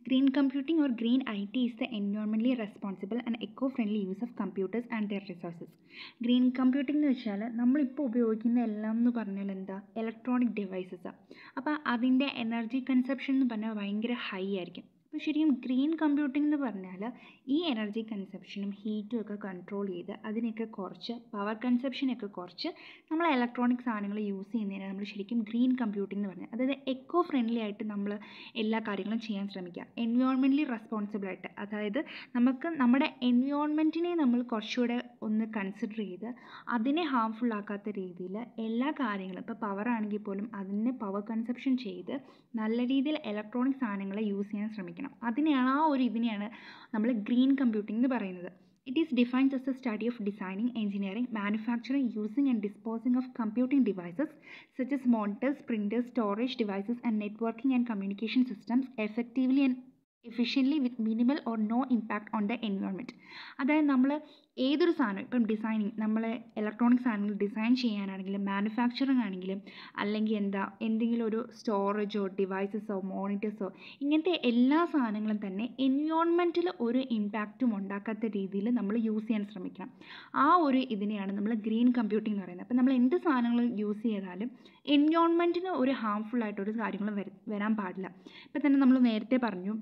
Green computing or green IT is the environmentally responsible and eco-friendly use of computers and their resources. Green computing എന്ന് വെച്ചാൽ നമ്മളിപ്പോൾ ഉപയോഗിക്കുന്ന എല്ലാം എന്ന് പറഞ്ഞാൽ എന്താ ഇലക്ട്രോണിക് ഡിവൈസസാണ് അപ്പോൾ അതിൻ്റെ എനർജി കൺസപ്ഷൻ എന്ന് പറഞ്ഞാൽ ഭയങ്കര ഹൈ ആയിരിക്കും അപ്പോൾ ശരിക്കും ഗ്രീൻ കമ്പ്യൂട്ടിംഗ് എന്ന് പറഞ്ഞാൽ ഈ എനർജി കൺസപ്ഷനും ഹീറ്റും ഒക്കെ കൺട്രോൾ ചെയ്ത് അതിനെയൊക്കെ കുറച്ച് പവർ കൺസപ്ഷനൊക്കെ കുറച്ച് നമ്മൾ ഇലക്ട്രോണിക് സാധനങ്ങൾ യൂസ് ചെയ്യുന്നതിന് നമ്മൾ ശരിക്കും ഗ്രീൻ കമ്പ്യൂട്ടിംഗ് എന്ന് പറഞ്ഞാൽ അതായത് എക്കോ ഫ്രണ്ട്ലി ആയിട്ട് നമ്മൾ എല്ലാ കാര്യങ്ങളും ചെയ്യാൻ ശ്രമിക്കുക എൻവയോൺമെൻ്റലി റെസ്പോൺസിബിൾ ആയിട്ട് അതായത് നമുക്ക് നമ്മുടെ എൻവയോൺമെൻറ്റിനെ നമ്മൾ കുറച്ചുകൂടെ ഒന്ന് കൺസിഡർ ചെയ്ത് അതിനെ ഹാംഫുൾ ആക്കാത്ത രീതിയിൽ എല്ലാ കാര്യങ്ങളും ഇപ്പോൾ പവർ ആണെങ്കിൽ പോലും അതിനെ പവർ കൺസപ്ഷൻ ചെയ്ത് നല്ല രീതിയിൽ ഇലക്ട്രോണിക് സാധനങ്ങൾ യൂസ് ചെയ്യാൻ ശ്രമിക്കണം അതിനെയാണ് ആ ഒരു ഇതിനെയാണ് നമ്മൾ ഗ്രീൻ കമ്പ്യൂട്ടിംഗ് എന്ന് പറയുന്നത് It is defined as the study of designing, engineering, manufacturing, using and disposing of computing devices such as monitors, printers, storage devices and networking and communication systems effectively and efficiently with minimal or no impact on the environment അതായത് നമ്മൾ ഏതൊരു സാധനം ഇപ്പം designing നമ്മൾ electronic സാധനങ്ങൾ design ചെയ്യാനാണെങ്കിലും manufacturing ആണെങ്കിലും അല്ലെങ്കിൽ എന്താ എന്തെങ്കിലും ഒരു സ്റ്റോറേജോ ഡിവൈസസോ മോണിറ്റേഴ്സോ ഇങ്ങനത്തെ എല്ലാ സാധനങ്ങളും തന്നെ എൻവയോൺമെൻറ്റിൽ ഒരു ഇമ്പാക്റ്റും ഉണ്ടാക്കാത്ത രീതിയിൽ നമ്മൾ യൂസ് ചെയ്യാൻ ശ്രമിക്കണം ആ ഒരു ഇതിനെയാണ് നമ്മൾ ഗ്രീൻ കമ്പ്യൂട്ടിംഗ് എന്ന് പറയുന്നത് അപ്പം നമ്മൾ എന്ത് സാധനങ്ങൾ യൂസ് ചെയ്താലും എൻവയോൺമെൻറ്റിന് ഒരു ഹാംഫുൾ ആയിട്ടൊരു കാര്യങ്ങളും വരാൻ പാടില്ല ഇപ്പം തന്നെ നമ്മൾ നേരത്തെ പറഞ്ഞു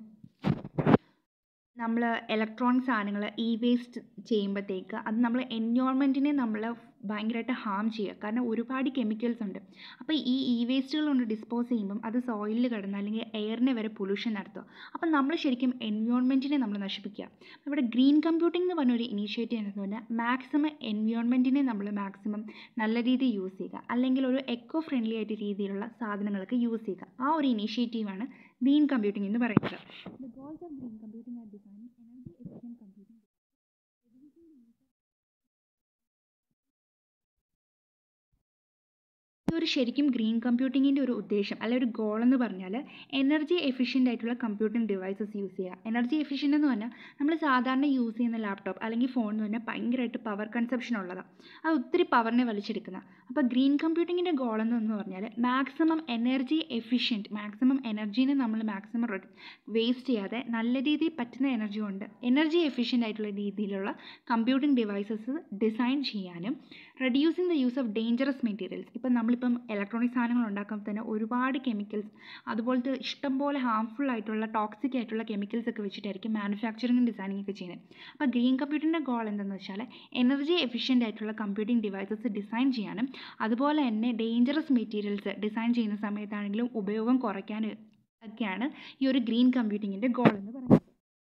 നമ്മൾ ഇലക്ട്രോണിക് സാധനങ്ങൾ ഇ വേസ്റ്റ് ചെയ്യുമ്പോഴത്തേക്ക് അത് നമ്മൾ എൻവയോൺമെൻറ്റിനെ നമ്മൾ ഭയങ്കരമായിട്ട് ഹാം ചെയ്യുക കാരണം ഒരുപാട് കെമിക്കൽസ് ഉണ്ട് അപ്പോൾ ഈ ഇ വേസ്റ്റുകൾ കൊണ്ട് ഡിസ്പോസ് ചെയ്യുമ്പം അത് സോയിലിൽ കിടന്ന് അല്ലെങ്കിൽ എയറിനെ വരെ പൊല്യൂഷൻ നടത്തുക അപ്പം നമ്മൾ ശരിക്കും എൻവയോൺമെൻറ്റിനെ നമ്മൾ നശിപ്പിക്കുക ഇവിടെ ഗ്രീൻ കമ്പ്യൂട്ടിംഗ് എന്ന് പറഞ്ഞ ഒരു ഇനീഷ്യേറ്റീവ് എന്ന് പറഞ്ഞാൽ മാക്സിമം എൻവയോൺമെൻറ്റിനെ നമ്മൾ മാക്സിമം നല്ല രീതിയിൽ യൂസ് ചെയ്യുക അല്ലെങ്കിൽ ഒരു എക്കോ ഫ്രണ്ട്ലി ആയിട്ട് രീതിയിലുള്ള സാധനങ്ങൾക്ക് യൂസ് ചെയ്യുക ആ ഒരു ഇനീഷ്യേറ്റീവാണ് ഗ്രീൻ കമ്പ്യൂട്ടിംഗ് എന്ന് പറയുന്നത് The goals of green computing are designing energy efficient computing ഈ ഒരു ശരിക്കും ഗ്രീൻ കമ്പ്യൂട്ടിങ്ങിൻ്റെ ഒരു ഉദ്ദേശം അല്ലെ ഒരു ഗോൾ എന്ന് പറഞ്ഞാൽ എനർജി എഫിഷ്യൻ്റ് ആയിട്ടുള്ള കമ്പ്യൂട്ടിംഗ് ഡിവൈസസ് യൂസ് ചെയ്യുക എനർജി എഫിഷ്യൻ്റ് എന്ന് പറഞ്ഞാൽ നമ്മൾ സാധാരണ യൂസ് ചെയ്യുന്ന ലാപ്ടോപ്പ് അല്ലെങ്കിൽ ഫോൺ എന്ന് പറഞ്ഞാൽ ഭയങ്കരമായിട്ട് പവർ കൺസപ്ഷൻ ഉള്ളതാണ് അത് ഒത്തിരി പവറിനെ വലിച്ചെടുക്കുന്ന അപ്പോൾ ഗ്രീൻ കമ്പ്യൂട്ടിങ്ങിൻ്റെ ഗോൾ എന്ന് പറഞ്ഞാൽ മാക്സിമം എനർജി എഫിഷ്യൻറ്റ് മാക്സിമം എനർജീനെ നമ്മൾ മാക്സിമം വേസ്റ്റ് ചെയ്യാതെ നല്ല രീതിയിൽ പറ്റുന്ന എനർജി കൊണ്ട് എനർജി എഫിഷ്യൻ്റ് ആയിട്ടുള്ള രീതിയിലുള്ള കമ്പ്യൂട്ടിംഗ് ഡിവൈസസ് ഡിസൈൻ ചെയ്യാനും reducing the use of dangerous materials ഇപ്പം നമ്മളിപ്പം ഇലക്ട്രോണിക് സാധനങ്ങൾ ഉണ്ടാക്കുമ്പോൾ തന്നെ ഒരുപാട് കെമിക്കൽസ് അതുപോലത്തെ ഇഷ്ടംപോലെ ഹാംഫുൾ ആയിട്ടുള്ള ടോക്സിക് ആയിട്ടുള്ള കെമിക്കൽസ് ഒക്കെ വെച്ചിട്ടായിരിക്കും മാനുഫാക്ചറിങ്ങും ഡിസൈനിങ് ഒക്കെ ചെയ്യുന്നത് അപ്പോൾ ഗ്രീൻ കമ്പ്യൂട്ടറിൻ്റെ ഗോൾ എന്താണെന്ന് വെച്ചാൽ എനർജി എഫിഷ്യൻ്റ് ആയിട്ടുള്ള കമ്പ്യൂട്ടിംഗ് ഡിവൈസസ് ഡിസൈൻ ചെയ്യാനും അതുപോലെ തന്നെ ഡേഞ്ചറസ് മെറ്റീരിയൽസ് ഡിസൈൻ ചെയ്യുന്ന സമയത്താണെങ്കിലും ഉപയോഗം കുറയ്ക്കാനും ഒക്കെയാണ് ഈ ഒരു ഗ്രീൻ കമ്പ്യൂട്ടിങ്ങിൻ്റെ ഗോൾ എന്ന് പറയുന്നത്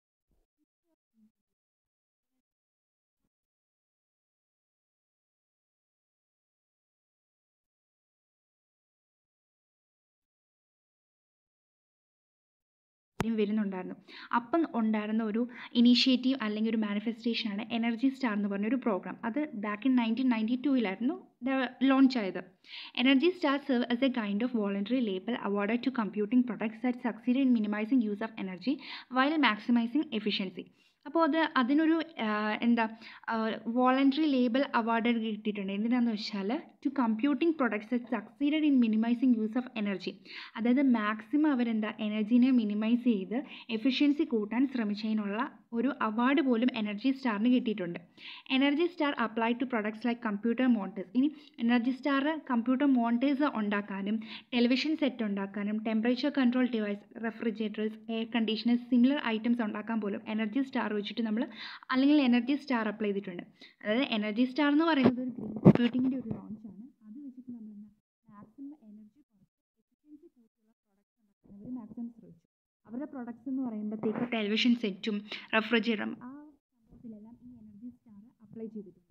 കാര്യം വരുന്നുണ്ടായിരുന്നു അപ്പം ഉണ്ടായിരുന്ന ഒരു ഇനീഷ്യേറ്റീവ് അല്ലെങ്കിൽ ഒരു മാനിഫെസ്റ്റേഷനാണ് എനർജി സ്റ്റാർ എന്ന് പറഞ്ഞൊരു പ്രോഗ്രാം അത് ബാക്ക് ഇൻ നയൻറ്റീൻ നയൻറ്റി ടൂവിലായിരുന്നു ലോഞ്ച് ആയത് Energy Star serve as a kind of voluntary label awarded to computing products that succeeded in minimizing use of energy while maximizing efficiency അപ്പോൾ അത് അതിനൊരു എന്താ voluntary label award കിട്ടിയിട്ടുണ്ട് എന്തിനാണെന്ന് വെച്ചാൽ to computing products succeeded in minimising use of energy അതായത് maximum അവരെന്താ എനർജീനെ മിനിമൈസ് ചെയ്ത് എഫിഷ്യൻസി കൂട്ടാൻ ശ്രമിച്ചതിനുള്ള ഒരു അവാർഡ് പോലും എനർജി സ്റ്റാറിന് കിട്ടിയിട്ടുണ്ട് Energy Star apply to products like computer monitors ഇനി എനർജി സ്റ്റാർ കമ്പ്യൂട്ടർ മോണിറ്റേഴ്സ് ഉണ്ടാക്കാനും ടെലിവിഷൻ സെറ്റ് ഉണ്ടാക്കാനും temperature control device refrigerators air conditioners similar items ഉണ്ടാക്കാൻ പോലും എനർജി സ്റ്റാർ വെച്ചിട്ട് നമ്മൾ അല്ലെങ്കിൽ എനർജി സ്റ്റാർ അപ്ലൈ ചെയ്തിട്ടുണ്ട് അതായത് എനർജി സ്റ്റാർ എന്ന് പറയുന്നത് ഒരു ഗ്രീൻ കമ്പ്യൂട്ടിങ്ങിൻ്റെ ഒരു ലോഞ്ചാണ് അത് വെച്ചിട്ട് നമ്മൾ എന്താ മാക്സിമം എനർജി കുറച്ച് എഫിഷ്യൻസി കൂട്ടിയുള്ള പ്രോഡക്റ്റ്സ് ഉണ്ടാക്കാൻ അവർ മാക്സിമം ശ്രമിച്ചു അവരുടെ പ്രൊഡക്ട്സ് എന്ന് പറയുമ്പോഴത്തേക്ക് ടെലിവിഷൻ സെറ്റും റെഫ്രിജറേറ്ററും ആ സംഭവത്തിലെല്ലാം ഈ എനർജി സ്റ്റാർ അപ്ലൈ ചെയ്തിട്ടുണ്ട്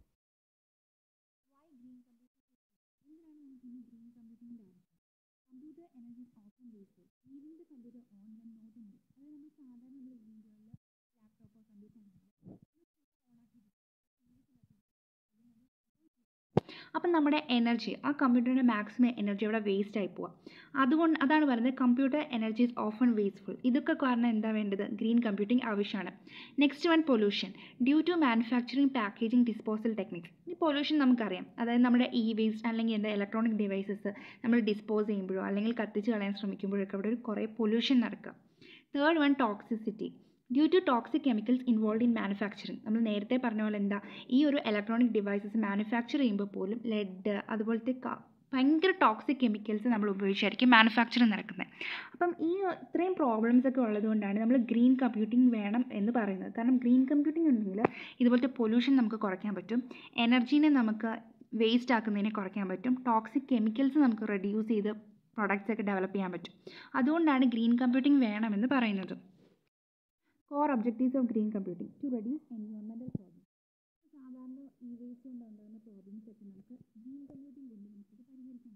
computer energy often waste leaving the computer on when not in use അതായത് നമ്മൾ സാധാരണ നമ്മൾ വീടുകളിൽ ലാപ്ടോപ്പോ കമ്പ്യൂട്ടർ അപ്പം നമ്മുടെ എനർജി ആ കമ്പ്യൂട്ടറിൻ്റെ മാക്സിമം എനർജി അവിടെ വേസ്റ്റ് ആയി പോവുക അതുകൊണ്ട് അതാണ് പറയുന്നത് computer energy is often wasteful ഇതൊക്കെ കാരണം എന്താ വേണ്ടത് ഗ്രീൻ കമ്പ്യൂട്ടിംഗ് ആവശ്യമാണ് next one pollution due to manufacturing packaging disposal techniques ഈ പൊല്യൂഷൻ നമുക്കറിയാം അതായത് നമ്മുടെ ഇ വേസ്റ്റ് അല്ലെങ്കിൽ എന്താ ഇലക്ട്രോണിക് ഡിവൈസസ് നമ്മൾ ഡിസ്പോസ് ചെയ്യുമ്പോഴോ അല്ലെങ്കിൽ കത്തിച്ച് കളയാൻ ശ്രമിക്കുമ്പോഴൊക്കെ അവിടെ ഒരു കുറേ പൊല്യൂഷൻ നടക്കുക third one toxicity due to toxic chemicals involve in manufacturing നമ്മൾ നേരത്തെ പറഞ്ഞ പോലെ എന്താ ഈ ഒരു ഇലക്ട്രോണിക് ഡിവൈസസ് മാനുഫാക്ചർ ചെയ്യുമ്പോൾ പോലും ലെഡ് അതുപോലത്തെ ഭയങ്കര ടോക്സിക് കെമിക്കൽസ് നമ്മൾ ഉപയോഗിച്ചായിരിക്കും മാനുഫാക്ചറിങ് നടക്കുന്നത് അപ്പം ഈ ഇത്രയും പ്രോബ്ലംസ് ഒക്കെ ഉള്ളതുകൊണ്ടാണ് നമ്മൾ ഗ്രീൻ കമ്പ്യൂട്ടിംഗ് വേണം എന്ന് പറയുന്നത് കാരണം ഗ്രീൻ കമ്പ്യൂട്ടിംഗ് ഉണ്ടെങ്കിൽ ഇതുപോലത്തെ പൊല്യൂഷൻ നമുക്ക് കുറയ്ക്കാൻ പറ്റും എനർജീനെ നമുക്ക് വേസ്റ്റ് ആക്കുന്നതിനെ കുറയ്ക്കാൻ പറ്റും ടോക്സിക് കെമിക്കൽസ് നമുക്ക് റെഡ്യൂസ് ചെയ്ത് പ്രൊഡക്ട്സ് ഒക്കെ ഡെവലപ്പ് ചെയ്യാൻ പറ്റും അതുകൊണ്ടാണ് ഗ്രീൻ കമ്പ്യൂട്ടിംഗ് വേണമെന്ന് പറയുന്നത് core objectives of green computing to reduce environmental problem സാധാരണ ഈ വേസ്റ്റ് കൊണ്ടുണ്ടാകുന്ന പ്രോബ്ലംസ് ഒക്കെ നമുക്ക് ഗ്രീൻ കമ്പ്യൂട്ടിംഗ് കൊണ്ട് നമുക്കത് പരിഹരിക്കാൻ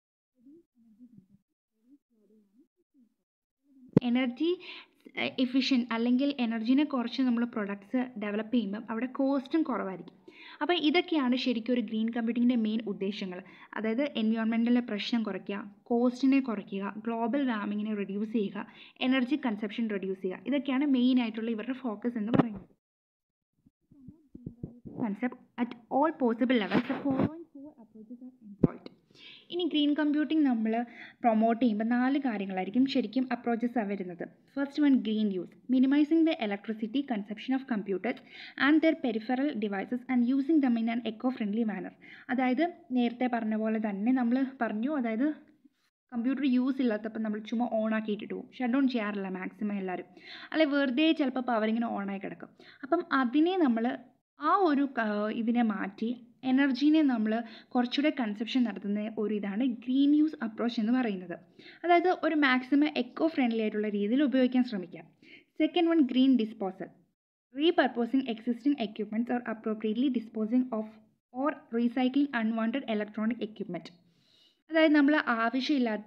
എനർജി എഫിഷ്യൻ അല്ലെങ്കിൽ എനർജീനെ കുറച്ച് നമ്മൾ പ്രൊഡക്ട്സ് ഡെവലപ്പ് ചെയ്യുമ്പം അവിടെ കോസ്റ്റും കുറവായിരിക്കും അപ്പോൾ ഇതൊക്കെയാണ് ശരിക്കും ഒരു ഗ്രീൻ കമ്പ്യൂട്ടിങ്ങിൻ്റെ മെയിൻ ഉദ്ദേശങ്ങൾ അതായത് എൻവയോൺമെൻറ്റലിലെ പ്രശ്നം കുറയ്ക്കുക കോസ്റ്റിനെ കുറയ്ക്കുക ഗ്ലോബൽ വാർമിങ്ങിനെ റെഡ്യൂസ് ചെയ്യുക എനർജി കൺസപ്ഷൻ റെഡ്യൂസ് ചെയ്യുക ഇതൊക്കെയാണ് മെയിൻ ആയിട്ടുള്ള ഇവരുടെ ഫോക്കസ് എന്ന് പറയുന്നത് concept at all possible levels the following four approaches are employed ഇനി ഗ്രീൻ കമ്പ്യൂട്ടിംഗ് നമ്മൾ പ്രൊമോട്ട് ചെയ്യുമ്പോൾ നാല് കാര്യങ്ങളായിരിക്കും ശരിക്കും അപ്രോച്ചസ് വരുന്നത് first one green use minimising the electricity consumption of computers and their peripheral devices and using them in an eco friendly manner അതായത് നേരത്തെ പറഞ്ഞ പോലെ തന്നെ നമ്മൾ പറഞ്ഞു അതായത് കമ്പ്യൂട്ടർ യൂസ് ഇല്ലാത്തപ്പോൾ നമ്മൾ ചുമ്മാ ഓൺ ആക്കിയിട്ടിട്ട് പോകും ഷട്ട് ഡൗൺ ചെയ്യാറില്ല മാക്സിമം എല്ലാവരും അല്ലെ വെറുതെ ചിലപ്പോൾ പവറിങ്ങനെ ഓണായി കിടക്കും അപ്പം അതിനെ നമ്മൾ ആ ഒരു ഇതിനെ മാറ്റി എനർജീനെ നമ്മൾ കുറച്ചുകൂടെ കൺസെപ്ഷൻ നടത്തുന്ന ഒരു ഇതാണ് ഗ്രീൻ യൂസ് അപ്രോച്ച് എന്ന് പറയുന്നത് അതായത് ഒരു മാക്സിമം എക്കോ ഫ്രണ്ട്ലി ആയിട്ടുള്ള രീതിയിൽ ഉപയോഗിക്കാൻ ശ്രമിക്കാം second one green disposal repurposing existing equipments or appropriately disposing of or recycling unwanted electronic equipment അതായത് നമ്മൾ ആവശ്യമില്ലാത്ത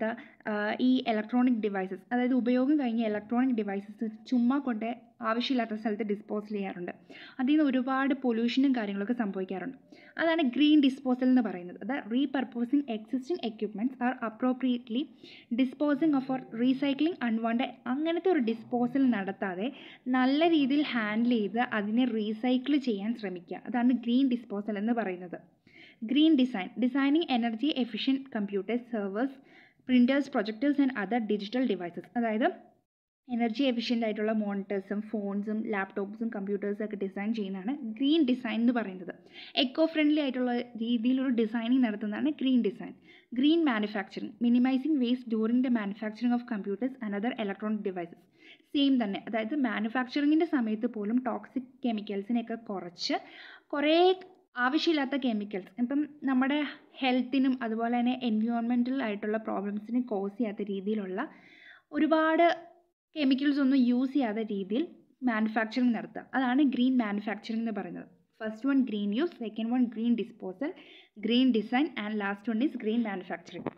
ഈ ഇലക്ട്രോണിക് ഡിവൈസസ് അതായത് ഉപയോഗം കഴിഞ്ഞ ഇലക്ട്രോണിക് ഡിവൈസസ് ചുമ്മാ കൊണ്ട് ആവശ്യമില്ലാത്ത സ്ഥലത്ത് ഡിസ്പോസൽ ചെയ്യാറുണ്ട് അതിൽ നിന്ന് ഒരുപാട് പൊല്യൂഷനും കാര്യങ്ങളൊക്കെ സംഭവിക്കാറുണ്ട് അതാണ് ഗ്രീൻ ഡിസ്പോസൽ എന്ന് പറയുന്നത് അത് repurposing existing equipments or appropriately disposing of or recycling unwanted അങ്ങനത്തെ ഒരു ഡിസ്പോസൽ നടത്താതെ നല്ല രീതിയിൽ ഹാൻഡിൽ ചെയ്ത് അതിനെ റീസൈക്കിൾ ചെയ്യാൻ ശ്രമിക്കുക അതാണ് ഗ്രീൻ ഡിസ്പോസൽ എന്ന് പറയുന്നത് green design designing energy efficient computers servers printers projectors and other digital devices അതായത് എനർജി എഫിഷ്യൻ്റ് ആയിട്ടുള്ള മോണിറ്റേഴ്സും ഫോൺസും ലാപ്ടോപ്സും കമ്പ്യൂട്ടേഴ്സും ഒക്കെ ഡിസൈൻ ചെയ്യുന്നതാണ് ഗ്രീൻ ഡിസൈൻ എന്ന് പറയുന്നത് എക്കോ ഫ്രണ്ട്ലി ആയിട്ടുള്ള രീതിയിലൊരു ഡിസൈനിങ് നടത്തുന്നതാണ് green design green manufacturing minimising waste during the manufacturing of computers and other electronic devices same തന്നെ അതായത് മാനുഫാക്ചറിങ്ങിൻ്റെ സമയത്ത് പോലും ടോക്സിക് കെമിക്കൽസിനെയൊക്കെ കുറച്ച് കുറേ ആവശ്യമില്ലാത്ത കെമിക്കൽസ് ഇപ്പം നമ്മുടെ ഹെൽത്തിനും അതുപോലെ തന്നെ എൻവയോൺമെൻറ്റൽ ആയിട്ടുള്ള പ്രോബ്ലംസിനും കോസ് ചെയ്യാത്ത രീതിയിലുള്ള ഒരുപാട് കെമിക്കൽസ് ഒന്നും യൂസ് ചെയ്യാത്ത രീതിയിൽ മാനുഫാക്ചറിങ് നടത്തുക അതാണ് ഗ്രീൻ മാനുഫാക്ചറിങ് എന്ന് പറയുന്നത് first one green use second one green disposal green design and last one is green manufacturing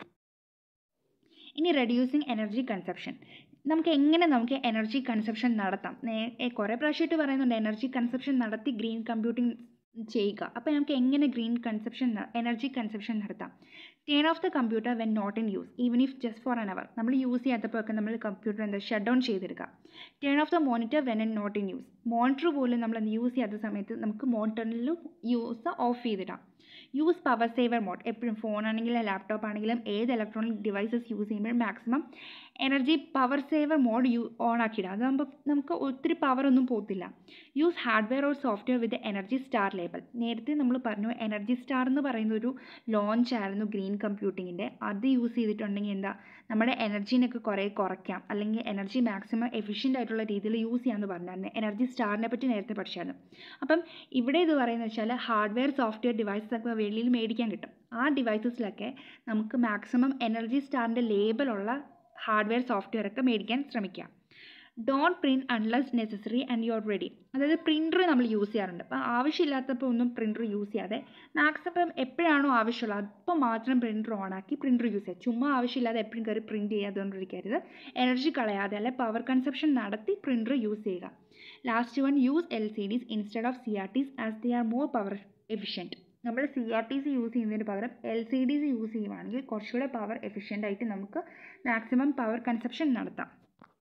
ഇനി റെഡ്യൂസിങ് എനർജി കൺസപ്ഷൻ നമുക്ക് എങ്ങനെ നമുക്ക് എനർജി കൺസപ്ഷൻ നടത്താം കുറേ പ്രാവശ്യമായിട്ട് പറയുന്നുണ്ട് എനർജി കൺസപ്ഷൻ നടത്തി ഗ്രീൻ കമ്പ്യൂട്ടിംഗ് ചെയ്യുക അപ്പോൾ നമുക്ക് എങ്ങനെ ഗ്രീൻ കൺസപ്ഷൻ എനർജി കൺസപ്ഷൻ നടത്താം turn off the computer when not in use even if just for an hour നമ്മൾ യൂസ് ചെയ്യാത്തപ്പോഴൊക്കെ നമ്മൾ കമ്പ്യൂട്ടർ എന്താ ഷട്ട് ഡൗൺ ചെയ്തെടുക്കുക turn off the monitor when in not in use monitor പോലും നമ്മൾ use ചെയ്യാത്ത സമയത്ത് നമുക്ക് മോണിറ്ററിൽ യൂസ് ഓഫ് ചെയ്തിടാം യൂസ് പവർ സേവർ മോഡ് എപ്പോഴും ഫോൺ ആണെങ്കിലും ലാപ്ടോപ്പ് ആണെങ്കിലും ഏത് ഇലക്ട്രോണിക് ഡിവൈസസ് യൂസ് ചെയ്യുമ്പോഴും maximum energy power saver mode you on ആക്കിയിടുക അതാകുമ്പോൾ നമുക്ക് ഒത്തിരി പവർ ഒന്നും പോകത്തില്ല use hardware or software with Energy Star label നേരത്തെ നമ്മൾ പറഞ്ഞു എനർജി സ്റ്റാർ എന്ന് പറയുന്ന ഒരു ലോഞ്ച് ആയിരുന്നു ഗ്രീൻ കമ്പ്യൂട്ടിങ്ങിൻ്റെ അത് യൂസ് ചെയ്തിട്ടുണ്ടെങ്കിൽ എന്താ നമ്മുടെ എനർജീനൊക്കെ കുറേ കുറയ്ക്കാം അല്ലെങ്കിൽ എനർജി മാക്സിമം എഫിഷ്യൻ്റ് ആയിട്ടുള്ള രീതിയിൽ യൂസ് ചെയ്യാമെന്ന് പറഞ്ഞായിരുന്നു എനർജി സ്റ്റാറിനെ പറ്റി നേരത്തെ പഠിച്ചായിരുന്നു അപ്പം ഇവിടെ ഇത് പറയുന്നത് വെച്ചാൽ ഹാർഡ്വെയർ സോഫ്റ്റ്വെയർ ഡിവൈസസ് ഒക്കെ വെളിയിൽ മേടിക്കാൻ കിട്ടും ആ ഡിവൈസസിലൊക്കെ നമുക്ക് മാക്സിമം എനർജി സ്റ്റാറിൻ്റെ ലേബലുള്ള ഹാർഡ്വെയർ സോഫ്റ്റ്വെയർ ഒക്കെ മേടിക്കാൻ ശ്രമിക്കാം don't print unless necessary and you are ready അതായത് പ്രിൻ്റർ നമ്മൾ യൂസ് ചെയ്യാറുണ്ട് അപ്പോൾ ആവശ്യമില്ലാത്തപ്പോൾ ഒന്നും പ്രിൻ്റർ യൂസ് ചെയ്യാതെ മാക്സിമം എപ്പോഴാണോ ആവശ്യമുള്ളത് അപ്പോൾ മാത്രം പ്രിൻ്റർ ഓണാക്കി പ്രിൻ്റർ യൂസ് ചെയ്യുക ചുമ്മാ ആവശ്യമില്ലാതെ എപ്പോഴും കയറി പ്രിൻറ്റ് ചെയ്യാതുകൊണ്ടിരിക്കരുത് എനർജി കളയാതെ അല്ലെ പവർ കൺസപ്ഷൻ നടത്തി പ്രിൻ്റർ യൂസ് ചെയ്യുക last one use L C Ds instead of C R Ts as they are more power efficient നമ്മൾ C R T C use ചെയ്യുന്നതിന് പകരം L C D C use ചെയ്യുവാണെങ്കിൽ കുറച്ചുകൂടെ power efficient ആയിട്ട് നമുക്ക് maximum power consumption നടത്താം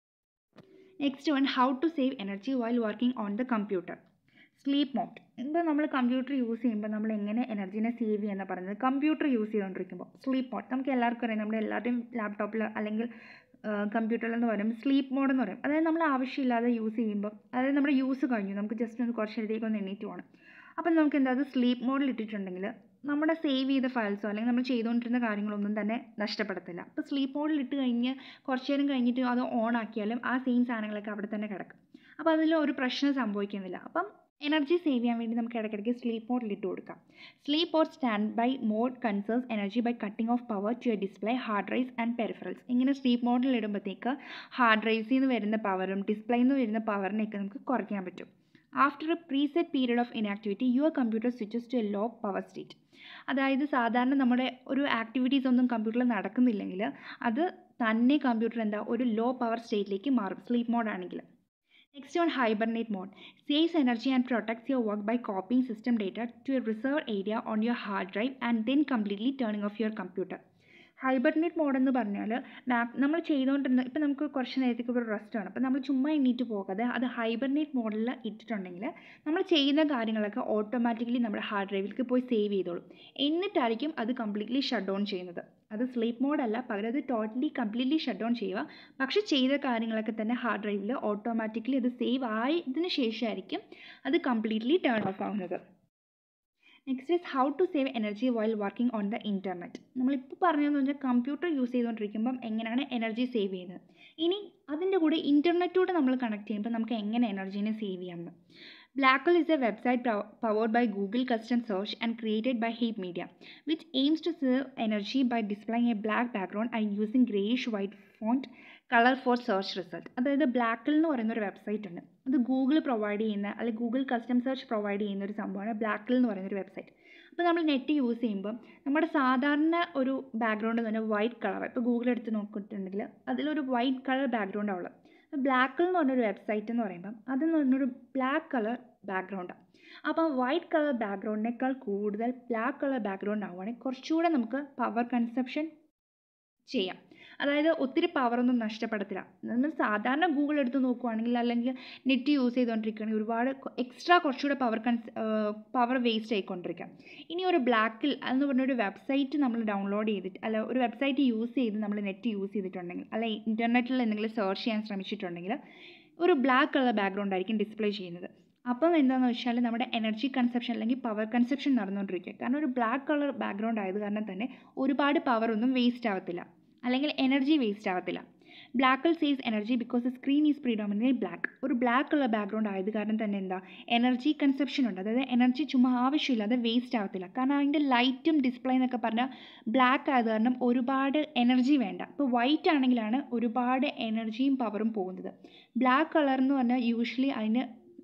next one how to save energy while working on the computer sleep mode ഇപ്പോൾ നമ്മൾ കമ്പ്യൂട്ടർ യൂസ് ചെയ്യുമ്പോൾ നമ്മൾ എങ്ങനെ എനർജീനെ സേവ് ചെയ്യുന്ന പറയുന്നത് കമ്പ്യൂട്ടർ യൂസ് ചെയ്തുകൊണ്ടിരിക്കുമ്പോൾ സ്ലീപ്പ് മോഡ് നമുക്ക് എല്ലാവർക്കും അറിയാം നമ്മുടെ എല്ലാവരുടെയും ലാപ്ടോപ്പിൽ അല്ലെങ്കിൽ കമ്പ്യൂട്ടറിൽ എന്ന് പറയുമ്പോൾ സ്ലീപ്പ് മോഡ് എന്ന് പറയും അതായത് നമ്മൾ ആവശ്യമില്ലാതെ യൂസ് ചെയ്യുമ്പോൾ അതായത് നമ്മുടെ യൂസ് കഴിഞ്ഞു നമുക്ക് ജസ്റ്റ് ഒന്ന് കുറച്ച് നേരത്തേക്ക് ഒന്ന് എണീറ്റ് പോകണം അപ്പം നമുക്ക് എന്താ അത് സ്ലീപ്പ് മോഡിൽ ഇട്ടിട്ടുണ്ടെങ്കിൽ നമ്മുടെ സേവ് ചെയ്ത ഫയൽസോ അല്ലെങ്കിൽ നമ്മൾ ചെയ്തുകൊണ്ടിരുന്ന കാര്യങ്ങളൊന്നും തന്നെ നഷ്ടപ്പെടത്തില്ല അപ്പോൾ സ്ലീപ്പ് മോഡിൽ ഇട്ട് കഴിഞ്ഞ് കുറച്ച് നേരം കഴിഞ്ഞിട്ട് അത് ഓൺ ആക്കിയാലും ആ സെയിം സാധനങ്ങളൊക്കെ അവിടെ തന്നെ കിടക്കും അപ്പോൾ അതിൽ ഒരു പ്രശ്നം സംഭവിക്കുന്നില്ല അപ്പം എനർജി സേവ് ചെയ്യാൻ വേണ്ടി നമുക്ക് ഇടയ്ക്കിടയ്ക്ക് സ്ലീപ്പ് മോഡിൽ ഇട്ട് കൊടുക്കാം sleep or standby mode conserves energy by cutting off power to a display hard drives and peripherals ഇങ്ങനെ സ്ലീപ്പ് മോഡിൽ ഇടുമ്പോഴത്തേക്ക് ഹാർഡ് ഡ്രൈവ്സിൽ നിന്ന് വരുന്ന പവറും ഡിസ്പ്ലേയിൽ നിന്ന് വരുന്ന പവറിനെയൊക്കെ നമുക്ക് കുറയ്ക്കാൻ പറ്റും after a preset period of inactivity your computer switches to a low power state അതായത് സാധാരണ നമ്മുടെ ഒരു ആക്ടിവിറ്റീസ് ഒന്നും കമ്പ്യൂട്ടറിൽ നടക്കുന്നില്ലെങ്കിൽ അത് തന്നെ കമ്പ്യൂട്ടർ എന്താ ഒരു ലോ പവർ സ്റ്റേറ്റിലേക്ക് മാറും സ്ലീപ്പ് മോഡ് ആണെങ്കിൽ next on hibernate mode saves energy and protects your work by copying system data to a reserve area on your hard drive and then completely turning off your computer hibernate mode എന്ന് പറഞ്ഞാൽ Mac നമ്മൾ ചെയ്തുകൊണ്ടിരുന്ന ഇപ്പം നമുക്ക് കുറച്ച് നേരത്തേക്ക് ഒരു rest ആണ് അപ്പോൾ നമ്മൾ ചുമ്മാ എണീറ്റ് പോകാതെ അത് ഹൈബർനേറ്റ് മോഡിൽ ഇട്ടിട്ടുണ്ടെങ്കിൽ നമ്മൾ ചെയ്യുന്ന കാര്യങ്ങളൊക്കെ ഓട്ടോമാറ്റിക്കലി നമ്മുടെ ഹാർഡ് ഡ്രൈവിലേക്ക് പോയി സേവ് ചെയ്തോളും എന്നിട്ടായിരിക്കും അത് കംപ്ലീറ്റ്ലി ഷട്ട് ഡൗൺ ചെയ്യുന്നത് അത് സ്ലീപ്പ് മോഡല്ല പകരം അത് ടോട്ടലി കംപ്ലീറ്റ്ലി ഷട്ട് ഡൗൺ ചെയ്യുക പക്ഷേ ചെയ്ത കാര്യങ്ങളൊക്കെ തന്നെ ഹാർഡ് ഡ്രൈവിൽ ഓട്ടോമാറ്റിക്കലി അത് സേവ് ആയതിനു ശേഷമായിരിക്കും അത് കംപ്ലീറ്റ്ലി ടേൺ ഓഫ് ആവുന്നത് next is how to save energy while working on the internet നമ്മളിപ്പോൾ പറഞ്ഞതെന്ന് വെച്ചാൽ കമ്പ്യൂട്ടർ യൂസ് ചെയ്തുകൊണ്ടിരിക്കുമ്പം എങ്ങനെയാണ് എനർജി സേവ് ചെയ്യുന്നത് ഇനി അതിൻ്റെ കൂടെ ഇൻ്റർനെറ്റോട് നമ്മൾ കണക്ട് ചെയ്യുമ്പോൾ നമുക്ക് എങ്ങനെ എനർജീനെ സേവ് ചെയ്യാമെന്ന് Blackle is a website powered by Google Custom Search and created by Heap Media, which aims to save energy by displaying a black background and using grayish white font colour for search result അതായത് ബ്ലാക്കിൽ എന്ന് പറയുന്ന ഒരു website ഉണ്ട് അത് Google provide ചെയ്യുന്ന അല്ലെങ്കിൽ Google custom search provide ചെയ്യുന്ന ഒരു സംഭവമാണ് ബ്ലാക്കിൽ എന്ന് പറയുന്ന ഒരു വെബ്സൈറ്റ് അപ്പോൾ നമ്മൾ നെറ്റ് യൂസ് ചെയ്യുമ്പോൾ നമ്മുടെ സാധാരണ ഒരു ബാക്ക്ഗ്രൗണ്ട് തന്നെ വൈറ്റ് കളർ ഇപ്പോൾ ഗൂഗിൾ എടുത്ത് നോക്കിയിട്ടുണ്ടെങ്കിൽ അതിലൊരു വൈറ്റ് കളർ ബാക്ക്ഗ്രൗണ്ട് ഉള്ളത് ബ്ലാക്കിൽ എന്ന് പറഞ്ഞൊരു വെബ്സൈറ്റ് എന്ന് പറയുമ്പം അതെന്ന് പറഞ്ഞൊരു ബ്ലാക്ക് കളർ ബാക്ക്ഗ്രൗണ്ടാണ് അപ്പോൾ വൈറ്റ് കളർ ബാക്ക്ഗ്രൗണ്ടിനേക്കാൾ കൂടുതൽ ബ്ലാക്ക് കളർ ബാക്ക്ഗ്രൗണ്ട് ആവുകയാണെങ്കിൽ കുറച്ചുകൂടെ നമുക്ക് പവർ കൺസപ്ഷൻ ചെയ്യാം അതായത് ഒത്തിരി പവറൊന്നും നഷ്ടപ്പെടത്തില്ല നമ്മൾ സാധാരണ ഗൂഗിൾ എടുത്ത് നോക്കുവാണെങ്കിൽ അല്ലെങ്കിൽ നെറ്റ് യൂസ് ചെയ്തുകൊണ്ടിരിക്കുകയാണെങ്കിൽ ഒരുപാട് എക്സ്ട്രാ കുറച്ചുകൂടെ പവർ കൺസ് പവർ വേസ്റ്റ് ആയിക്കൊണ്ടിരിക്കാം ഇനി ഒരു ബ്ലാക്കിൽ എന്ന് പറഞ്ഞൊരു വെബ്സൈറ്റ് നമ്മൾ ഡൗൺലോഡ് ചെയ്തിട്ട് അല്ല ഒരു വെബ്സൈറ്റ് യൂസ് ചെയ്ത് നമ്മൾ നെറ്റ് യൂസ് ചെയ്തിട്ടുണ്ടെങ്കിൽ അല്ല ഇൻ്റർനെറ്റിൽ എന്തെങ്കിലും സെർച്ച് ചെയ്യാൻ ശ്രമിച്ചിട്ടുണ്ടെങ്കിൽ ഒരു ബ്ലാക്ക് കളർ ബാക്ക്ഗ്രൗണ്ട് ആയിരിക്കും ഡിസ്പ്ലേ ചെയ്യുന്നത് അപ്പം എന്താണെന്ന് വെച്ചാൽ നമ്മുടെ എനർജി കൺസപ്ഷൻ അല്ലെങ്കിൽ പവർ കൺസപ്ഷൻ നടന്നുകൊണ്ടിരിക്കുക കാരണം ഒരു ബ്ലാക്ക് കളർ ബാക്ക്ഗ്രൗണ്ട് ആയത് കാരണം തന്നെ ഒരുപാട് പവർ ഒന്നും വേസ്റ്റ് ആവത്തില്ല അല്ലെങ്കിൽ എനർജി വേസ്റ്റ് ആവത്തില്ല ബ്ലാക്കിൽ saves energy because the screen is predominantly black ഒരു ബ്ലാക്ക് ഉള്ള ബാക്ക്ഗ്രൗണ്ട് ആയത് കാരണം തന്നെ എന്താ എനർജി കൺസപ്ഷൻ ഉണ്ട് അതായത് എനർജി ചുമ്മാ ആവശ്യമില്ലാതെ വേസ്റ്റ് ആവത്തില്ല കാരണം അതിൻ്റെ ലൈറ്റും ഡിസ്പ്ലേ എന്നൊക്കെ പറഞ്ഞാൽ ബ്ലാക്ക് ആയത് കാരണം ഒരുപാട് എനർജി വേണ്ട ഇപ്പോൾ വൈറ്റ് ആണെങ്കിലാണ് ഒരുപാട് എനർജിയും പവറും പോകുന്നത് ബ്ലാക്ക് കളർ എന്ന് പറഞ്ഞാൽ യൂഷ്വലി അതിന്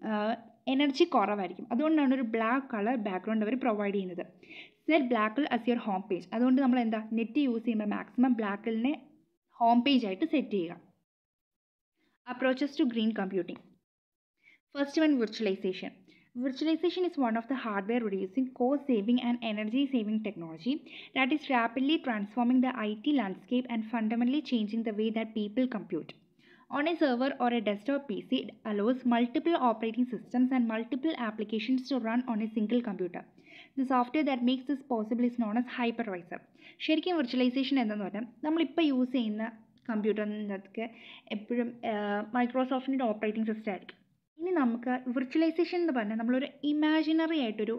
എനർജി കുറവായിരിക്കും അതുകൊണ്ടാണ് ഒരു ബ്ലാക്ക് കളർ ബാക്ക്ഗ്രൗണ്ട് അവർ പ്രൊവൈഡ് ചെയ്യുന്നത് സെറ്റ് ബ്ലാക്കിൽ അസ് യുവർ ഹോം പേജ് അതുകൊണ്ട് നമ്മൾ എന്താ നെറ്റ് യൂസ് ചെയ്യുമ്പോൾ മാക്സിമം ബ്ലാക്കിലിനെ ഹോം പേജ് ആയിട്ട് സെറ്റ് ചെയ്യുക approaches to green computing first one virtualization Virtualization is one of the hardware reducing, cost saving, and energy saving technology that is rapidly transforming the IT landscape and fundamentally changing the way that people compute. On a server or a desktop PC, it allows multiple operating systems and multiple applications to run on a single computer. The software that makes this possible is known as hypervisor. ശരിക്കും virtualization എന്തെന്ന് പറഞ്ഞാൽ നമ്മളിപ്പോൾ use ചെയ്യുന്ന കമ്പ്യൂട്ടറിനൊക്കെ എപ്പോഴും മൈക്രോസോഫ്റ്റിൻ്റെ operating system ആയിരിക്കും ഇനി നമുക്ക് virtualisation എന്ന് പറഞ്ഞാൽ നമ്മളൊരു ഇമാജിനറി ആയിട്ടൊരു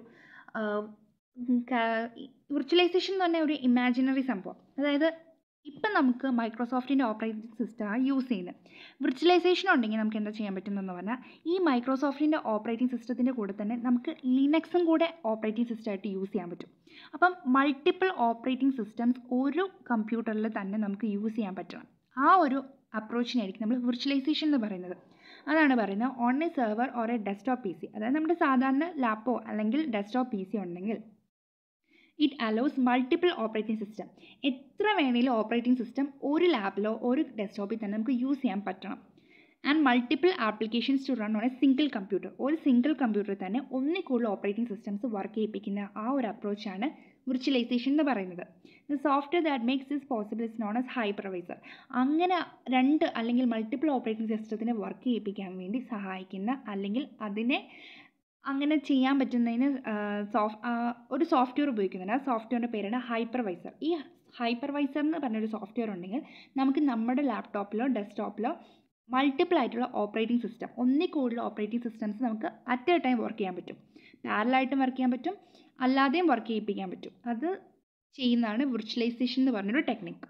വിർച്വലൈസേഷൻ എന്ന് പറഞ്ഞാൽ ഒരു ഇമാജിനറി സംഭവം അതായത് ഇപ്പം നമുക്ക് മൈക്രോസോഫ്റ്റിൻ്റെ ഓപ്പറേറ്റിംഗ് സിസ്റ്റമാണ് യൂസ് ചെയ്യുന്നത് വിർച്വലൈസേഷൻ ഉണ്ടെങ്കിൽ നമുക്ക് എന്താ ചെയ്യാൻ പറ്റുന്നതെന്ന് പറഞ്ഞാൽ ഈ മൈക്രോസോഫ്റ്റിൻ്റെ ഓപ്പറേറ്റിംഗ് സിസ്റ്റത്തിൻ്റെ കൂടെ തന്നെ നമുക്ക് ലിനക്സും കൂടെ ഓപ്പറേറ്റിംഗ് സിസ്റ്റമായിട്ട് യൂസ് ചെയ്യാൻ പറ്റും അപ്പം മൾട്ടിപ്പിൾ ഓപ്പറേറ്റിംഗ് സിസ്റ്റംസ് ഒരു കമ്പ്യൂട്ടറിൽ തന്നെ നമുക്ക് യൂസ് ചെയ്യാൻ പറ്റണം ആ ഒരു അപ്രോച്ചിനായിരിക്കും നമ്മൾ വിർച്വലൈസേഷൻ എന്ന് പറയുന്നത് അതാണ് പറയുന്നത് on a server or a desktop P C അതായത് നമ്മുടെ സാധാരണ ലാപ്പോ അല്ലെങ്കിൽ ഡെസ്ക്ടോപ്പ് പി സി ഉണ്ടെങ്കിൽ it allows multiple operating system എത്ര വേണമെങ്കിലും ഓപ്പറേറ്റിംഗ് സിസ്റ്റം ഒരു ലാപ്പിലോ ഒരു ഡെസ്ക്ടോപ്പിൽ തന്നെ നമുക്ക് യൂസ് ചെയ്യാൻ പറ്റണം and multiple applications to run on a single computer ഒരു സിംഗിൾ കമ്പ്യൂട്ടറിൽ തന്നെ ഒന്നിൽ കൂടുതൽ ഓപ്പറേറ്റിംഗ് സിസ്റ്റംസ് വർക്ക് ചെയ്യിപ്പിക്കുന്ന ആ ഒരു അപ്രോച്ചാണ് വിർച്വലൈസേഷൻ എന്ന് പറയുന്നത് the software that makes this possible is known as hypervisor അങ്ങനെ രണ്ട് അല്ലെങ്കിൽ മൾട്ടിപ്പിൾ ഓപ്പറേറ്റിംഗ് സിസ്റ്റത്തിനെ വർക്ക് ചെയ്യിപ്പിക്കാൻ വേണ്ടി സഹായിക്കുന്ന അല്ലെങ്കിൽ അതിനെ അങ്ങനെ ചെയ്യാൻ പറ്റുന്നതിന് സോഫ് ഒരു സോഫ്റ്റ്വെയർ ഉപയോഗിക്കുന്നുണ്ട് ആ സോഫ്റ്റ്വെയറിൻ്റെ പേരാണ് ഹൈപ്പർവൈസർ ഈ ഹൈപ്പർവൈസർ എന്ന് പറഞ്ഞൊരു സോഫ്റ്റ്വെയർ ഉണ്ടെങ്കിൽ നമുക്ക് നമ്മുടെ ലാപ്ടോപ്പിലോ ഡെസ്ക്ടോപ്പിലോ മൾട്ടിപ്പിൾ ആയിട്ടുള്ള ഓപ്പറേറ്റിംഗ് സിസ്റ്റം ഒന്നിൽ കൂടുതൽ ഓപ്പറേറ്റിംഗ് സിസ്റ്റംസ് നമുക്ക് അറ്റ് എ ടൈം വർക്ക് ചെയ്യാൻ പറ്റും പാരലായിട്ടും വർക്ക് ചെയ്യാൻ പറ്റും അല്ലാതെയും വർക്ക് ചെയ്യിപ്പിക്കാൻ പറ്റും അത് ചെയ്യുന്നതാണ് വിർച്വലൈസേഷൻ എന്ന് പറഞ്ഞൊരു technique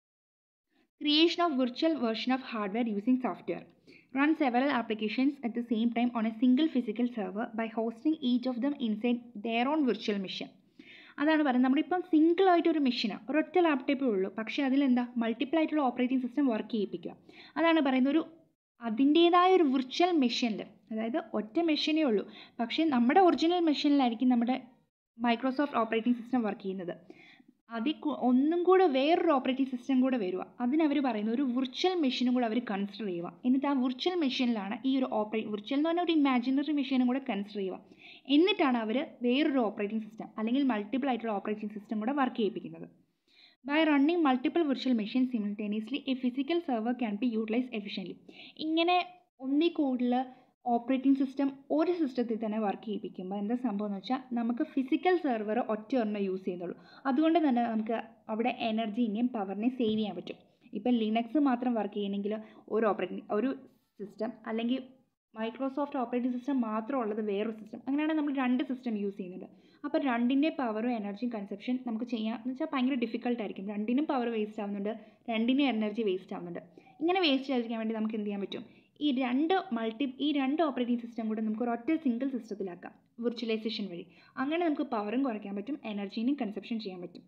creation of virtual version of hardware using software run several applications at the same time on a single physical server by hosting each of them inside their own virtual machine. അതാണ് പറയുന്നത് നമ്മളിപ്പം single ആയിട്ട് ഒരു മെഷീനാണ് ഒരൊറ്റ ലാപ്ടോപ്പേ ഉള്ളൂ പക്ഷേ അതിലെന്താ മൾട്ടിപ്പിൾ ആയിട്ടുള്ള ഓപ്പറേറ്റിംഗ് സിസ്റ്റം വർക്ക് ചെയ്യിപ്പിക്കുക അതാണ് പറയുന്നത് ഒരു അതിൻ്റേതായ ഒരു വിർച്വൽ മെഷീനിൽ അതായത് ഒറ്റ മെഷീനേ ഉള്ളൂ പക്ഷേ നമ്മുടെ ഒറിജിനൽ മെഷീനിലായിരിക്കും നമ്മുടെ മൈക്രോസോഫ്റ്റ് ഓപ്പറേറ്റിംഗ് സിസ്റ്റം വർക്ക് ചെയ്യുന്നത് അതിൽ ഒന്നും കൂടെ വേറൊരു ഓപ്പറേറ്റിംഗ് സിസ്റ്റം കൂടെ വരിക അതിനവർ പറയുന്ന ഒരു വിർച്വൽ മെഷീനും കൂടെ അവർ കൺസിഡർ ചെയ്യുക എന്നിട്ട് ആ വിർച്വൽ മെഷീനിലാണ് ഈ ഒരു ഓപ്പറേറ്റ് വിർച്വൽ എന്ന് പറഞ്ഞാൽ ഒരു ഇമാജിനറി മെഷീനും കൂടെ കൺസിഡർ ചെയ്യുക എന്നിട്ടാണ് അവർ വേറൊരു ഓപ്പറേറ്റിംഗ് സിസ്റ്റം അല്ലെങ്കിൽ മൾട്ടിപ്പിൾ ആയിട്ടുള്ള ഓപ്പറേറ്റിംഗ് സിസ്റ്റം കൂടെ വർക്ക് ചെയ്യിപ്പിക്കുന്നത് by running multiple virtual machine simultaneously a physical server can be utilise efficiently ഇങ്ങനെ ഒന്നിൽ കൂടുതൽ ഓപ്പറേറ്റിംഗ് സിസ്റ്റം ഒരു സിസ്റ്റത്തിൽ തന്നെ വർക്ക് ചെയ്യിപ്പിക്കുമ്പോൾ എന്താ സംഭവം എന്ന് വെച്ചാൽ നമുക്ക് ഫിസിക്കൽ സെർവർ ഒറ്റ ഒരെണ്ണം യൂസ് ചെയ്യുന്നുള്ളൂ അതുകൊണ്ട് തന്നെ നമുക്ക് അവിടെ എനർജീനെയും പവറിനെയും സേവ് ചെയ്യാൻ പറ്റും ഇപ്പം ലിനക്സ് മാത്രം വർക്ക് ചെയ്യണമെങ്കിൽ ഒരു ഓപ്പറേറ്റിംഗ് ഒരു സിസ്റ്റം അല്ലെങ്കിൽ മൈക്രോസോഫ്റ്റ് ഓപ്പറേറ്റിംഗ് സിസ്റ്റം മാത്രം ഉള്ളത് വേറൊരു സിസ്റ്റം അങ്ങനെയാണെങ്കിൽ നമ്മൾ രണ്ട് സിസ്റ്റം യൂസ് ചെയ്യുന്നുണ്ട് അപ്പോൾ രണ്ടിൻ്റെ പവറും എനർജിയും കൺസപ്ഷൻ നമുക്ക് ചെയ്യാം എന്ന് വെച്ചാൽ ഭയങ്കര ഡിഫിക്കൽട്ട് ആയിരിക്കും രണ്ടിനും പവർ വേസ്റ്റ് ആവുന്നുണ്ട് രണ്ടിനും എനർജി വേസ്റ്റ് ആവുന്നുണ്ട് ഇങ്ങനെ വേസ്റ്റ് ആയിരിക്കാൻ വേണ്ടി നമുക്ക് എന്ത് ചെയ്യാൻ പറ്റും ഈ രണ്ട് മൾട്ടി ഈ രണ്ട് ഓപ്പറേറ്റിംഗ് സിസ്റ്റം കൂടെ നമുക്ക് ഒരൊറ്റ സിംഗിൾ സിസ്റ്റത്തിലാക്കാം വിർച്വലൈസേഷൻ വഴി അങ്ങനെ നമുക്ക് പവറും കുറയ്ക്കാൻ പറ്റും എനർജീനും കൺസപ്ഷൻ ചെയ്യാൻ പറ്റും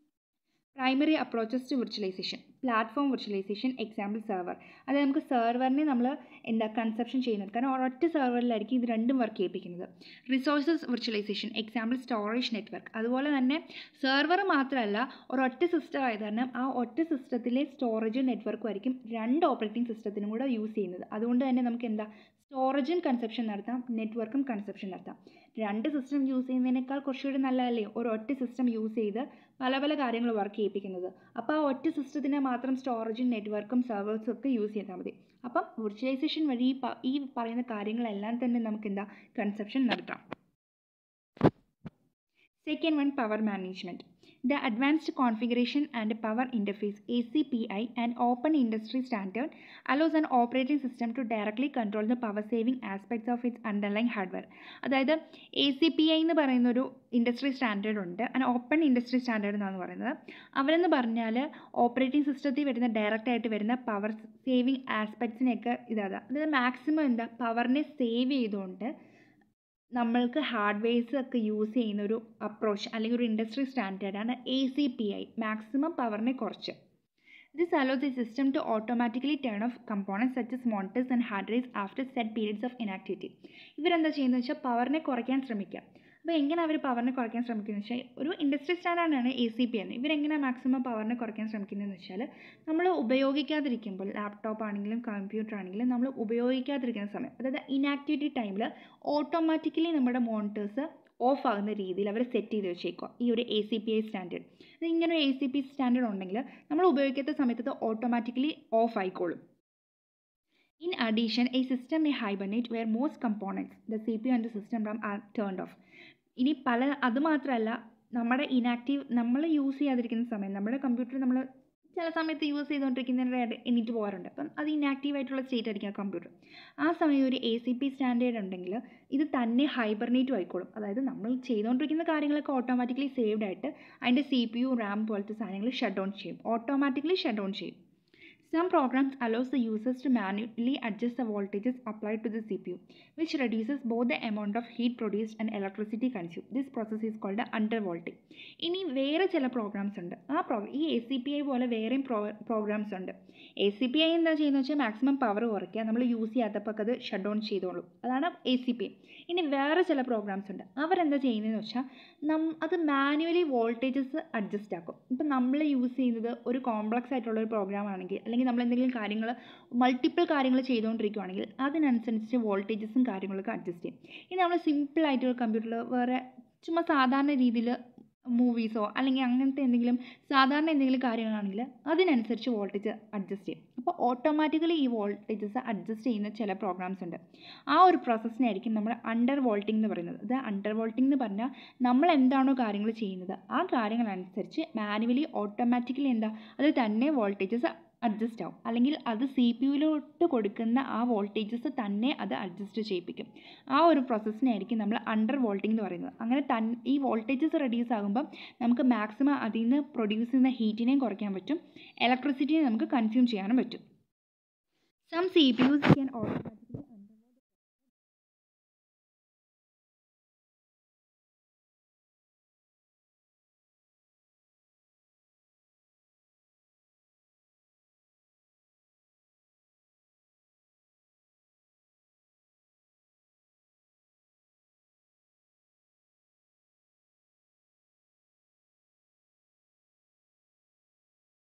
primary approaches to virtualization platform virtualization example server അതായത് നമുക്ക് സെർവറിനെ നമ്മൾ എന്താ കൺസെപ്ഷൻ ചെയ്യുന്നത് കാരണം ഒരൊറ്റ സെർവറിലായിരിക്കും ഇത് രണ്ടും വർക്ക് ചെയ്യിപ്പിക്കുന്നത് resources virtualization example storage network അതുപോലെ തന്നെ സെർവർ മാത്രമല്ല ഒരൊറ്റ സിസ്റ്റം ആയത് കാരണം ആ ഒറ്റ സിസ്റ്റത്തിലെ സ്റ്റോറേജും നെറ്റ്വർക്കും ആയിരിക്കും രണ്ട് ഓപ്പറേറ്റിംഗ് സിസ്റ്റത്തിനും കൂടെ യൂസ് ചെയ്യുന്നത് അതുകൊണ്ട് തന്നെ നമുക്ക് എന്താ സ്റ്റോറേജും കൺസെപ്ഷൻ നടത്താം നെറ്റ്വർക്കും കൺസെപ്ഷൻ നടത്താം രണ്ട് സിസ്റ്റം യൂസ് ചെയ്യുന്നതിനേക്കാൾ കുറച്ചുകൂടി നല്ലതല്ലേ ഒരു ഒറ്റ സിസ്റ്റം യൂസ് ചെയ്ത് പല പല കാര്യങ്ങൾ വർക്ക് ചെയ്യിപ്പിക്കുന്നത് അപ്പോൾ ആ ഒറ്റ സിസ്റ്റത്തിനെ മാത്രം സ്റ്റോറേജും നെറ്റ്വർക്കും സെർവേഴ്സും ഒക്കെ യൂസ് ചെയ്താൽ മതി അപ്പം വിർച്വലൈസേഷൻ വഴി ഈ പറയുന്ന കാര്യങ്ങളെല്ലാം തന്നെ നമുക്ക് എന്താ കൺസെപ്ഷൻ നടത്താം second one power management The Advanced Configuration and Power Interface ACPI, an open industry standard, allows an operating system to directly control the power saving aspects of its underlying hardware. അതായത് A C P I എന്ന് പറയുന്ന ഒരു industry standard ഉണ്ട് and open industry standard എന്നാണ് പറയുന്നത് അവരെന്ന് പറഞ്ഞാൽ operating സിസ്റ്റത്തിൽ വരുന്ന ഡയറക്റ്റ് ആയിട്ട് വരുന്ന പവർ സേവിങ് ആസ്പെക്ട്സിനെയൊക്കെ ഇതാണ് അതായത് മാക്സിമം എന്താ പവറിനെ സേവ് ചെയ്തുകൊണ്ട് നമ്മൾക്ക് ഹാർഡ്വെയർസ് ഒക്കെ യൂസ് ചെയ്യുന്ന ഒരു അപ്രോച്ച് അല്ലെങ്കിൽ ഒരു ഇൻഡസ്ട്രി സ്റ്റാൻഡേർഡാണ് A C P I maximum പവറിനെ കുറച്ച് this allows a system to automatically turn off components such as monitors and hard drives after set periods of inactivity ഇവരെന്താ ചെയ്യുന്നത് വെച്ചാൽ പവറിനെ കുറയ്ക്കാൻ ശ്രമിക്കുക അപ്പോൾ എങ്ങനെ അവർ പവറിനെ കുറയ്ക്കാൻ ശ്രമിക്കുന്നത് വെച്ചാൽ ഒരു ഇൻഡസ്ട്രി സ്റ്റാൻഡാർഡാണ് എ സി പി എന്ന് ഇവരെങ്ങനെ മാക്സിമം പവറിനെ കുറയ്ക്കാൻ ശ്രമിക്കുന്നതെന്ന് വെച്ചാൽ നമ്മൾ ഉപയോഗിക്കാതിരിക്കുമ്പോൾ ലാപ്ടോപ്പ് ആണെങ്കിലും കമ്പ്യൂട്ടർ ആണെങ്കിലും നമ്മൾ ഉപയോഗിക്കാതിരിക്കുന്ന സമയം അതായത് ഇനാക്ടിവിറ്റി ടൈമിൽ ഓട്ടോമാറ്റിക്കലി നമ്മുടെ മോണിറ്റേഴ്സ് ഓഫ് ആകുന്ന രീതിയിൽ അവർ സെറ്റ് ചെയ്ത് വെച്ചേക്കുക ഈ ഒരു A C P I standard അത് ഇങ്ങനെ ഒരു എ സി പി സ്റ്റാൻഡേർഡ് ഉണ്ടെങ്കിൽ നമ്മൾ ഉപയോഗിക്കാത്ത സമയത്ത് അത് ഓട്ടോമാറ്റിക്കലി ഓഫ് ആയിക്കോളും In addition, a system may hibernate where most components, the CPU and the system RAM are turned off. ഇനി പല അത് മാത്രമല്ല നമ്മുടെ ഇനാക്റ്റീവ് നമ്മൾ യൂസ് ചെയ്യാതിരിക്കുന്ന സമയം നമ്മുടെ കമ്പ്യൂട്ടർ നമ്മൾ ചില സമയത്ത് യൂസ് ചെയ്തുകൊണ്ടിരിക്കുന്നതിനിടെ എണീറ്റ് പോകാറുണ്ട് അപ്പം അത് ഇനാക്റ്റീവ് ആയിട്ടുള്ള സ്റ്റേറ്റ് ആയിരിക്കും ആ കമ്പ്യൂട്ടർ ആ സമയം ഒരു എ സി പി സ്റ്റാൻഡേർഡ് ഉണ്ടെങ്കിൽ ഇത് തന്നെ ഹൈബർനേറ്റും ആയിക്കോളും അതായത് നമ്മൾ ചെയ്തുകൊണ്ടിരിക്കുന്ന കാര്യങ്ങളൊക്കെ ഓട്ടോമാറ്റിക്കലി സേവ്ഡ് ആയിട്ട് അതിൻ്റെ സി പി യു റാം പോലത്തെ സാധനങ്ങൾ ഷട്ട് ഡൗൺ ചെയ്യും ഓട്ടോമാറ്റിക്കലി ഷട്ട് ഡൗൺ ചെയ്യും Some programs allows the users to manually adjust the voltages applied to the CPU, which reduces both the amount of heat produced and electricity consumed. This process is called the undervolting. ഇനി വേറെ ചില programmes ഉണ്ട് ആ pro ഈ A C P I പോലെ വേറെയും pro programs ഉണ്ട് A C P I എന്താ ചെയ്യുന്നത് വെച്ചാൽ മാക്സിമം പവർ കുറയ്ക്കുക നമ്മൾ യൂസ് ചെയ്യാത്തപ്പോൾ അത് ഷട്ട് ഡൗൺ ചെയ്തോളൂ അതാണ് എ സി പി ഐ ഇനി വേറെ ചില പ്രോഗ്രാംസ് ഉണ്ട് അവരെന്താ ചെയ്യുന്നതെന്ന് വെച്ചാൽ നം അത് മാനുവലി വോൾട്ടേജസ് അഡ്ജസ്റ്റ് ആക്കും ഇപ്പം നമ്മൾ യൂസ് ചെയ്യുന്നത് ഒരു കോംപ്ലക്സ് ആയിട്ടുള്ള ഒരു പ്രോഗ്രാം ആണെങ്കിൽ അല്ലെങ്കിൽ അല്ലെങ്കിൽ നമ്മൾ എന്തെങ്കിലും കാര്യങ്ങൾ മൾട്ടിപ്പിൾ കാര്യങ്ങൾ ചെയ്തുകൊണ്ടിരിക്കുകയാണെങ്കിൽ അതിനനുസരിച്ച് വോൾട്ടേജസും കാര്യങ്ങളൊക്കെ അഡ്ജസ്റ്റ് ചെയ്യും ഇനി നമ്മൾ സിമ്പിളായിട്ടൊരു കമ്പ്യൂട്ടറിൽ വേറെ ചുമ്മാ സാധാരണ രീതിയിൽ മൂവീസോ അല്ലെങ്കിൽ അങ്ങനത്തെ എന്തെങ്കിലും സാധാരണ എന്തെങ്കിലും കാര്യങ്ങളാണെങ്കിൽ അതിനനുസരിച്ച് വോൾട്ടേജ് അഡ്ജസ്റ്റ് ചെയ്യും അപ്പോൾ ഓട്ടോമാറ്റിക്കലി ഈ വോൾട്ടേജസ് അഡ്ജസ്റ്റ് ചെയ്യുന്ന ചില പ്രോഗ്രാംസ് ഉണ്ട് ആ ഒരു പ്രോസസ്സിനായിരിക്കും നമ്മൾ അണ്ടർ വോൾട്ടിംഗ് എന്ന് പറയുന്നത് അത് അണ്ടർ വോൾട്ടിംഗ് എന്ന് പറഞ്ഞാൽ നമ്മൾ എന്താണോ കാര്യങ്ങൾ ചെയ്യുന്നത് ആ കാര്യങ്ങളനുസരിച്ച് മാനുവലി ഓട്ടോമാറ്റിക്കലി എന്താ അത് തന്നെ വോൾട്ടേജസ് അഡ്ജസ്റ്റ് ആവും അല്ലെങ്കിൽ അത് സി പി യുവിലോട്ട് കൊടുക്കുന്ന ആ വോൾട്ടേജസ് തന്നെ അത് അഡ്ജസ്റ്റ് ചെയ്യിപ്പിക്കും ആ ഒരു പ്രോസസ്സിനായിരിക്കും നമ്മൾ അണ്ടർ വോൾട്ടിംഗ് എന്ന് പറയുന്നത് അങ്ങനെ തൻ ഈ വോൾട്ടേജസ് റെഡ്യൂസ് ആകുമ്പം നമുക്ക് മാക്സിമം അതിൽ നിന്ന് പ്രൊഡ്യൂസ് ചെയ്യുന്ന ഹീറ്റിനെയും കുറയ്ക്കാൻ പറ്റും ഇലക്ട്രിസിറ്റിയെ നമുക്ക് കൺസ്യൂം ചെയ്യാനും പറ്റും some C P Us can automatically